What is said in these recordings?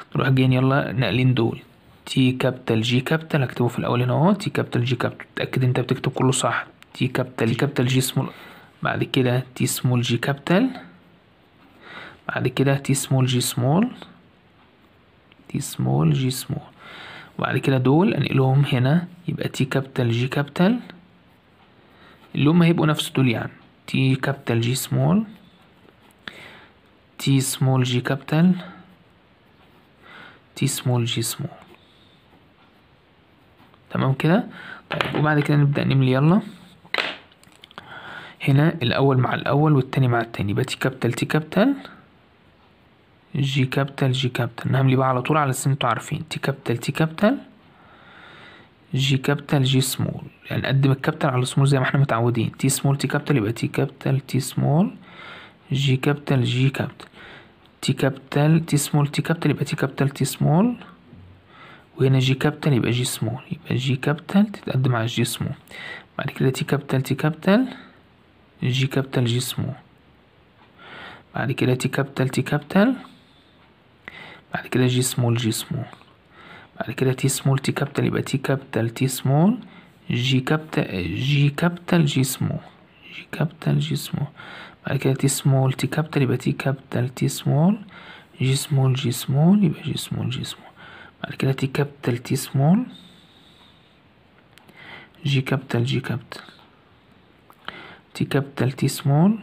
نروح جايين يلا ناقلين دول تي كابيتال جي كابيتال هكتبه في الأول هنا اهو تي كابيتال جي كابيتال تأكد انت بتكتب كله صح تي كابيتال كابيتال جي سمول بعد كده تي سمول جي كابيتال بعد كده تي سمول جي سمول تي سمول جي سمول وبعد كده دول انقلهم هنا يبقى تي كابيتال جي كابيتال اللي هما هيبقوا نفس دول يعني تي كابيتال جي سمول تي سمول جي كابيتال تي سمول جي سمول تمام كده طيب وبعد كده نبدأ نملي يلا هنا الأول مع الأول والتاني مع التاني يبقى تي كابيتال تي كابيتال جي كابيتال جي كابيتال نعمل بقى على طول على اساس انتوا عارفين تي كابيتال تي كابيتال جي كابيتال جي سمول يعني نقدم الكابيتال على السمول زي ما احنا متعودين تي سمول تي كابيتال يبقى تي كابيتال تي سمول جي كابيتال جي كابيتال تي كابيتال تي سمول تي كابيتال يبقى تي كابيتال تي سمول وهنا جي كابيتال يبقى جي سمول يبقى جي كابيتال تتقدم على جي سمول بعد كده تي كابيتال تي كابيتال جي كابيتال جي سمول بعد كده تي كابيتال تي كابيتال بعد كده جي سمول جي سمول بعد كده تي سمول تي كابيتال يبقى تي كابيتال تي سمول جي كابيتال جي كابيتال جي سمول جي كابيتال جي سمول بعد كده تي سمول تي كابيتال يبقى تي كابيتال تي سمول جي سمول جي سمول يبقى جي سمول جي سمول بعد كده تي كابيتال تي سمول جي كابيتال جي كابيتال تي كابيتال تي سمول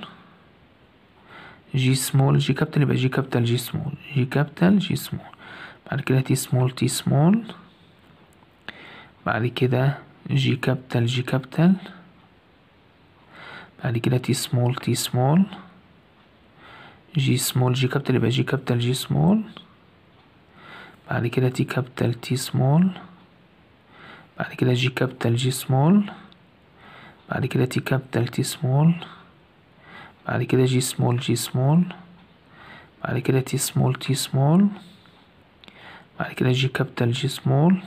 جي سمول جي كابيتال يبقى جي كابيتال جي سمول جي كابيتال جي سمول بعد كده تي سمول تي سمول بعد كده جي كابيتال جي كابيتال بعد كده تي سمول تي سمول جي سمول جي كابيتال يبقى جي كابيتال جي سمول بعد كده تي كابيتال تي سمول بعد كده جي كابيتال جي سمول بعد كده تي كابيتال تي سمول بعد كده جي سمول جي سمول بعد كده تي سمول تي سمول بعد كده جي كابيتال جي سمول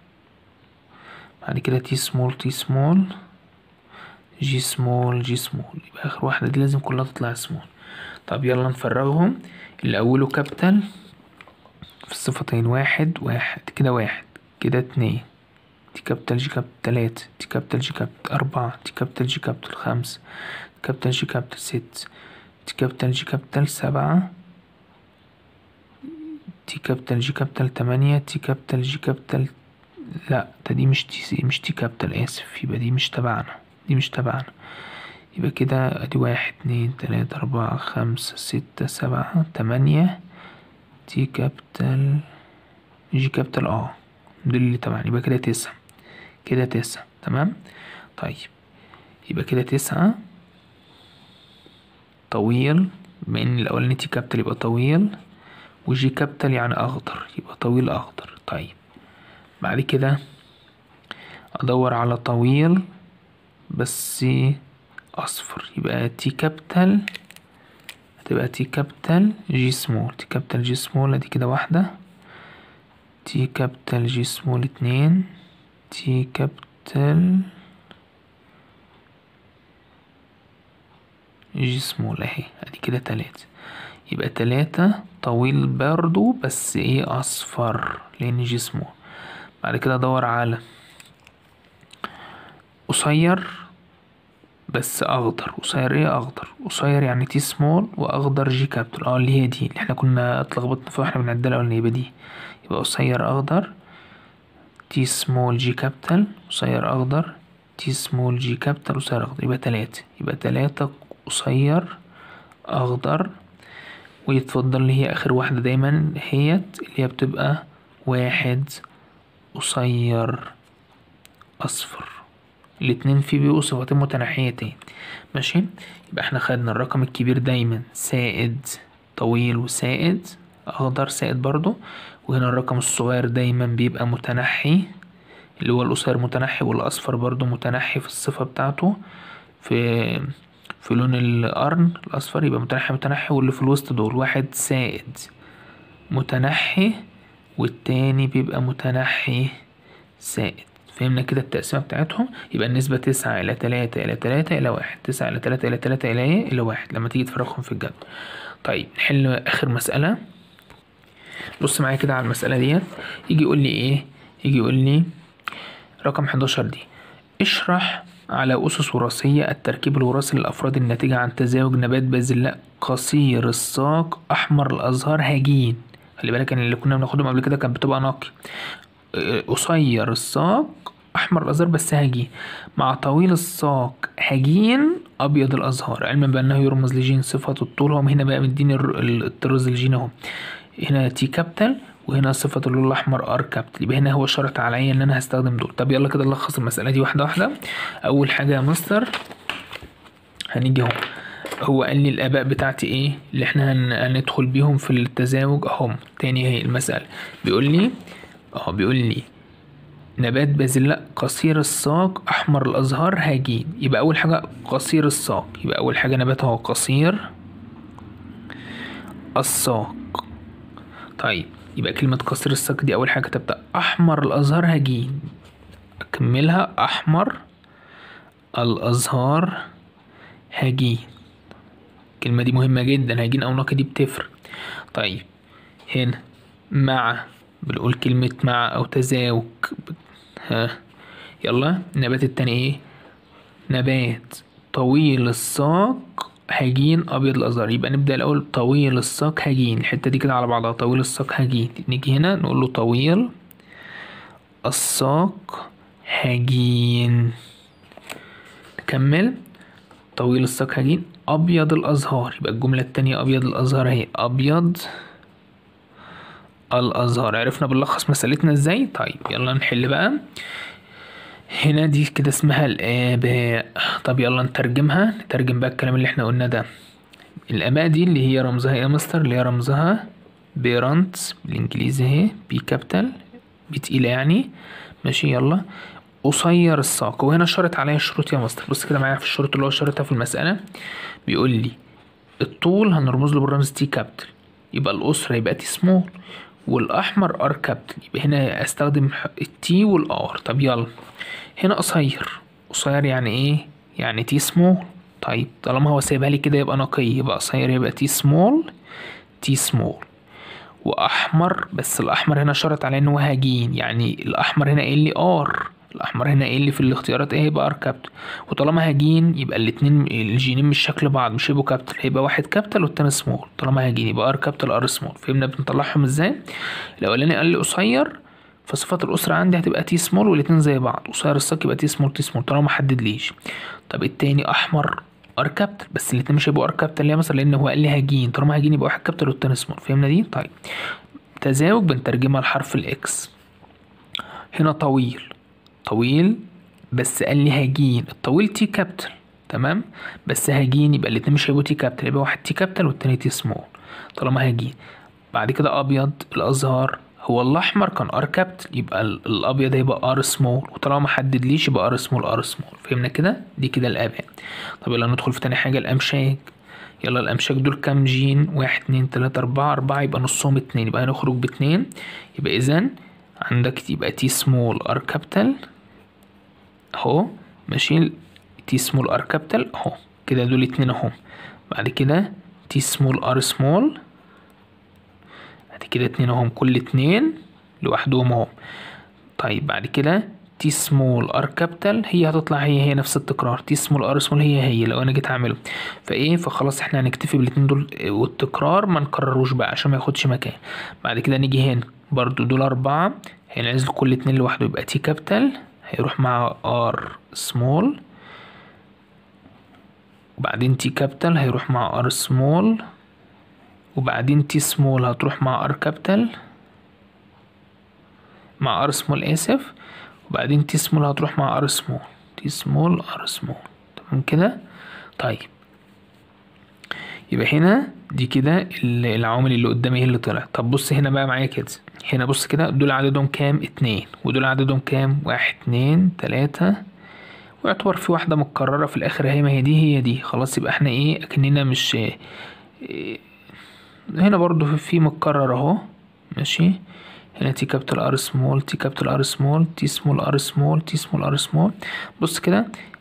بعد كده تي سمول تي سمول جي سمول جي سمول يبقى اخر واحدة دي لازم كلها تطلع سمول طب يلا نفرغهم اللي اوله كابيتال في الصفتين واحد واحد كده واحد كده اتنين تي كابيتال جي كابيتال تلاتة تي كابيتال جي كابيتال أربعة تي كابيتال جي كابيتال خمسة تي كابيتال جي كابيتال ستة تي كابيتال جي كابيتال سبعة تي كابيتال جي كابيتال تمانية تي كابيتال جي كابيتال لا ده دي مش تي مش تي كابيتال آسف يبقى دي مش تبعنا دي مش تبعنا يبقى كده ادي واحد اتنين تلاتة أربعة خمسة ستة سبعة تمانية تي كابيتال جي كابيتال اه دول اللي تبعنا يبقى كده تسعة كده تسعة تمام طيب يبقى كده تسعة طويل بما ان الاولاني تي كابيتال يبقى طويل وجي كابيتال يعني اخضر يبقى طويل اخضر طيب بعد كده ادور على طويل بس اصفر يبقى تي كابيتال هتبقى تي كابيتال جي سمول تي كابيتال جي سمول ادي كده واحدة تي كابيتال جي سمول اتنين تي كابيتال جي سمول اهي ادي كده تلاتة يبقى تلاتة طويل برضو بس ايه اصفر لان جي سمول بعد كده ادور على قصير بس اخضر قصير ايه اخضر قصير يعني تي سمول واخضر جي كابيتال اه اللي هي دي اللي احنا كنا اتلخبطنا فيها واحنا بنعدلها الاولانية يبقى دي يبقى قصير اخضر تي سمول جي كابيتال قصير اخضر تي سمول جي كابيتال قصير اخضر يبقى تلاتة يبقى تلاتة قصير اخضر ويتفضل اللي هي اخر واحدة دايما هيت اللي هي بتبقى واحد قصير اصفر الاتنين فيه بيبقوا صفتين متناحيتين ماشي يبقى احنا خدنا الرقم الكبير دايما سائد طويل وسائد اخضر سائد برضو وهنا الرقم الصغير دايما بيبقى متنحي اللي هو القصير متنحي والاصفر برضو متنحي في الصفة بتاعته في في لون القرن الاصفر يبقى متنحي متنحي واللي في الوسط دول واحد سائد متنحي والتاني بيبقى متنحي سائد فهمنا كده التقسيمة بتاعتهم يبقى النسبة تسعة إلى تلاتة إلى تلاتة إلى واحد تسعة إلى تلاتة إلى تلاتة إلى إيه إلى واحد لما تيجي تفرغهم في الجدول طيب نحل آخر مسألة بص معايا كده على المسألة ديت يجي يقول لي ايه يجي يقول لي رقم 11 دي اشرح على أسس وراثية التركيب الوراثي للأفراد الناتجة عن تزاوج نبات بازلاء قصير الساق أحمر الأزهار هجين خلي بالك ان اللي كنا بناخدهم قبل كده كانت بتبقى نقي اه، قصير الساق أحمر الأزهار بس هجين مع طويل الساق هجين أبيض الأزهار علما بأنه يرمز لجين صفة الطول هم هنا بقى مديني الر- ال- الطراز الجين اهو هنا تي كابيتال وهنا صفة اللون الأحمر ار كابيتال يبقى هنا هو شرط عليا إن أنا هستخدم دول طب يلا كده نلخص المسألة دي واحدة واحدة أول حاجة يا مستر هنيجي اهو هو قال لي الآباء بتاعتي إيه اللي إحنا هن- هندخل بيهم في التزاوج أهم تاني هي المسألة بيقول لي اه بيقول لي نبات بازلاء قصير الساق أحمر الأزهار هاجين يبقى أول حاجة قصير الساق يبقى أول حاجة نبات هو قصير الساق طيب يبقى كلمة قصير الساق دي أول حاجة تبدأ أحمر الأزهار هجين أكملها أحمر الأزهار هجين الكلمة دي مهمة جدا هجين أو نقي دي بتفرق طيب هنا مع بنقول كلمة مع أو تزاوج ها يلا النبات التاني ايه نبات طويل الساق هجين أبيض الأزهار يبقى نبدأ الأول طويل الساق هجين الحتة دي كده على بعضها طويل الساق هجين نيجي هنا نقول له طويل الساق هجين نكمل طويل الساق هجين أبيض الأزهار يبقى الجملة التانية أبيض الأزهار اهي أبيض الأزهار عرفنا بنلخص مسألتنا ازاي طيب يلا نحل بقى هنا دي كده اسمها الآباء طب يلا نترجمها نترجم بقى الكلام اللي احنا قلنا ده الآباء دي اللي هي رمزها ايه يا مستر اللي هي رمزها بيرانتس بالإنجليزي اهي بي كابيتال بي تقيلة يعني ماشي يلا قصير الساق وهنا شرط عليا الشروط يا مستر بص كده معايا في الشروط اللي هو شرطها في المسألة بيقول لي الطول هنرمز له بالرمز تي كابيتال يبقى الأسرة يبقى تي سمول والأحمر ار كابيتال يبقى هنا استخدم التي والار طب يلا هنا قصير قصير يعني ايه يعني تي سمول طيب طالما هو سايبها لي كده يبقى نقي يبقى قصير يبقى تي سمول تي سمول واحمر بس الاحمر هنا شرط عليه ان هو هجين يعني الاحمر هنا قايل لي ار الاحمر هنا قايل لي في الاختيارات ايه يبقى ار كابيتال وطالما هجين يبقى الاتنين الجينين مش شكل بعض مش هيبقوا كابيتال هيبقى واحد كابيتال والتاني سمول طالما هجين يبقى ار كابيتال ار سمول فهمنا بنطلعهم ازاي الاولاني قال لي قصير فصفة الأسرة عندي هتبقى تي سمول والاتنين زي بعض قصير الساق يبقى تي سمول تي سمول طالما محددليش طب التاني أحمر ار كابيتال بس الاتنين مش هيبقوا ار كابيتال ليه مثلا لأن هو قال لي هجين طالما هجين يبقى واحد كابيتال والتاني سمول فهمنا دي طيب تزاوج بنترجمها لحرف الإكس هنا طويل طويل بس قال لي هجين الطويل تي كابيتال تمام بس هجين يبقى الاتنين مش هيبقوا تي كابيتال يبقى واحد تي كابيتال والتاني تي سمول طالما هجين بعد كده أبيض الأزهار هو الأحمر كان ار كابيتال يبقى ال- الأبيض هيبقى ار سمول وطالما محددليش يبقى ار سمول ار سمول فهمنا كده دي كده الآباء طب يلا ندخل في تاني حاجة الأمشاج يلا الأمشاج دول كام جين واحد اتنين تلاتة أربعة أربعة يبقى نصهم اتنين يبقى هنخرج باتنين يبقى إذا عندك يبقى تي سمول ار كابيتال اهو ماشي تي سمول ار كابيتال اهو كده دول اتنين اهو بعد كده تي سمول ار سمول بعد كده اتنين اهم كل اتنين لوحدهم اهم طيب بعد كده تي سمول ار كابيتال هي هتطلع هي هي نفس التكرار تي سمول ار سمول هي هي لو انا جيت اعمله فايه فخلاص احنا هنكتفي بالاتنين دول والتكرار ما نكرروش بقى عشان ما ياخدش مكان بعد كده نيجي هنا برضو دول اربعة هنعزل كل اتنين لوحده يبقى تي كابيتال هيروح مع ار سمول وبعدين تي كابيتال هيروح مع ار سمول وبعدين تي سمول هتروح مع ار كابيتال مع ار سمول اسف وبعدين تي سمول هتروح مع ار سمول تي سمول ار سمول تمام كده طيب يبقى هنا دي كده ال- العوامل اللي قدامي هي اللي طلعت طب بص هنا بقى معايا كده هنا بص كده دول عددهم كام اتنين ودول عددهم كام واحد اتنين تلاتة ويعتبر في واحدة متكررة في الآخر هي ما هي دي هي دي خلاص يبقى احنا ايه أكننا مش إيه هنا برضو في- في متكرر اهو ماشي هنا تي كابيتال ار سمول تي كابيتال ار سمول تي سمول ار سمول تي سمول ار سمول بص كده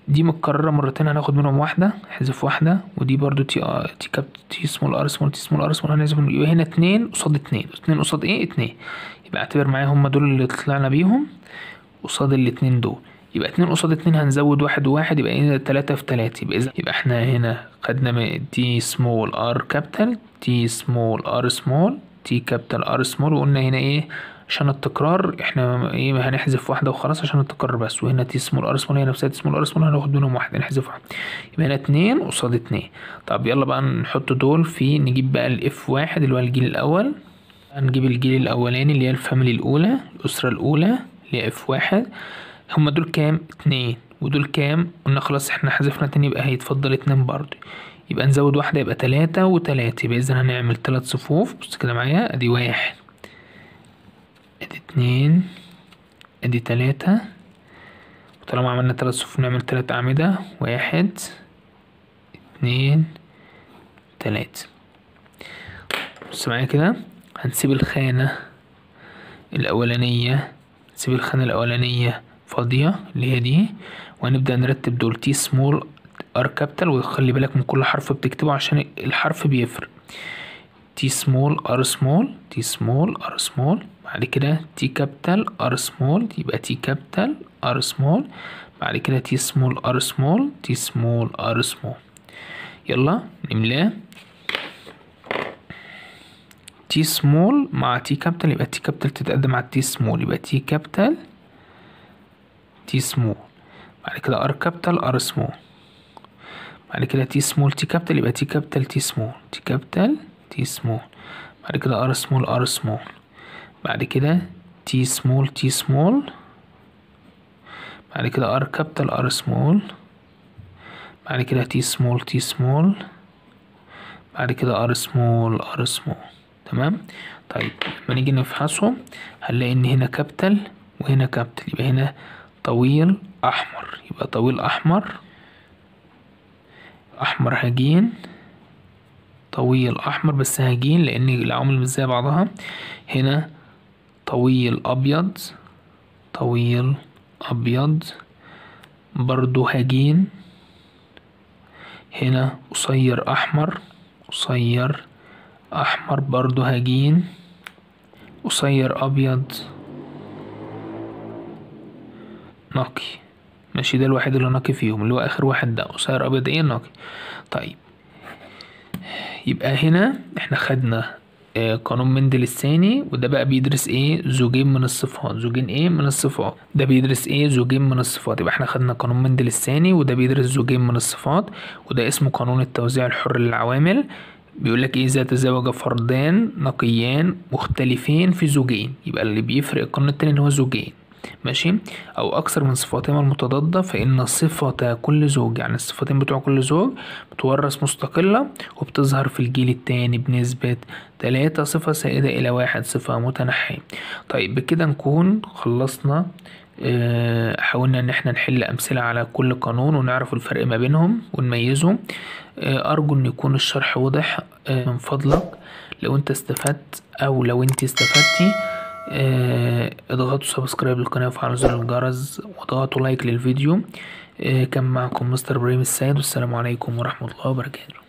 دي متكررة مرتين هناخد منهم واحدة نحذف واحدة ودي برضو تي ار تي كاب تي سمول ار سمول تي سمول ار سمول هنحذف منهم. يبقى هنا اتنين قصاد اتنين اتنين قصاد ايه اتنين يبقى اعتبر معايا هما دول اللي طلعنا بيهم قصاد الاتنين دول يبقى اتنين قصاد اتنين هنزود واحد وواحد يبقى هنا تلاتة في تلاتة يبقى اذا يبقى احنا هنا خدنا من تي سمول ار كابيتال تي سمول ار سمول تي كابيتال ار سمول وقلنا هنا ايه عشان التكرار احنا ايه هنحذف واحدة وخلاص عشان التكرار بس وهنا تي سمول ار سمول هي نفسها تي سمول ار سمول هناخد منهم واحدة نحذف واحدة يبقى هنا اتنين قصاد اتنين طب يلا بقى نحط دول في نجيب بقى الاف واحد اللي هو الجيل الأول هنجيب الجيل الأولاني اللي هي الفاميلي الأولى الأسرة الأولى اللي هي اف واحد هما دول كام اتنين ودول كام قلنا خلاص احنا حذفنا اتنين يبقى هيتفضل اتنين برضه يبقى نزود واحدة يبقى تلاتة وتلاتة يبقى اذا هنعمل تلات صفوف بص كده معايا ادي واحد ادي اتنين ادي تلاتة وطالما عملنا تلات صفوف نعمل تلات أعمدة واحد اتنين تلاتة بص معايا كده هنسيب الخانة الأولانية نسيب الخانة الأولانية فاضية اللي هي دي وهنبدأ نرتب دول تي سمول ار كابيتال وخلي بالك من كل حرف بتكتبه عشان الحرف بيفرق تي سمول ار سمول تي سمول ار سمول بعد كده تي كابيتال ار سمول يبقى تي كابيتال ار سمول بعد كده تي سمول ار سمول تي سمول ار سمول يلا نملاه تي سمول مع تي كابيتال يبقى تي كابيتال تتقدم مع تي سمول يبقى تي كابيتال تي سمول بعد كده ار كابيتال ار سمول بعد كده تي سمول تي كابيتال يبقى تي كابيتال تي سمول تي كابيتال تي سمول بعد كده ار سمول ار سمول بعد كده تي سمول تي سمول بعد كده ار كابيتال ار سمول بعد كده تي سمول تي سمول بعد كده ار سمول ار سمول تمام طيب لما نيجي نفحصهم هنلاقي ان هنا كابيتال وهنا كابيتال يبقى هنا طويل احمر يبقى طويل احمر احمر هجين طويل احمر بس هجين لان العوامل مش زي بعضها هنا طويل ابيض طويل ابيض برضو هجين هنا قصير احمر قصير احمر برضو هجين قصير ابيض نقي ماشي ده الوحيد اللي نقي فيهم اللي هو اخر واحد ده قصير ابيض ايه نقي طيب يبقى هنا احنا خدنا آه قانون مندل الثاني وده بقى بيدرس ايه زوجين من الصفات زوجين ايه من الصفات ده بيدرس ايه زوجين من الصفات يبقى احنا خدنا قانون مندل الثاني وده بيدرس زوجين من الصفات وده اسمه قانون التوزيع الحر للعوامل بيقول لك ايه اذا تزوج فردان نقيان مختلفين في زوجين يبقى اللي بيفرق القانون التاني ان هو زوجين ماشي او اكثر من صفاتهما المتضادة فان صفة كل زوج يعني الصفتين بتوع كل زوج بتورث مستقلة وبتظهر في الجيل التاني بنسبة تلاتة صفة سائدة الى واحد صفة متنحية طيب بكده نكون خلصنا اه حاولنا ان احنا نحل امثلة على كل قانون ونعرف الفرق ما بينهم ونميزهم اه ارجو ان يكون الشرح واضح اه من فضلك لو انت استفدت او لو انت استفدتي اضغطوا سبسكرايب للقناة وفعلوا زر الجرس واضغطوا لايك للفيديو كان معكم مستر ابراهيم السيد والسلام عليكم ورحمة الله وبركاته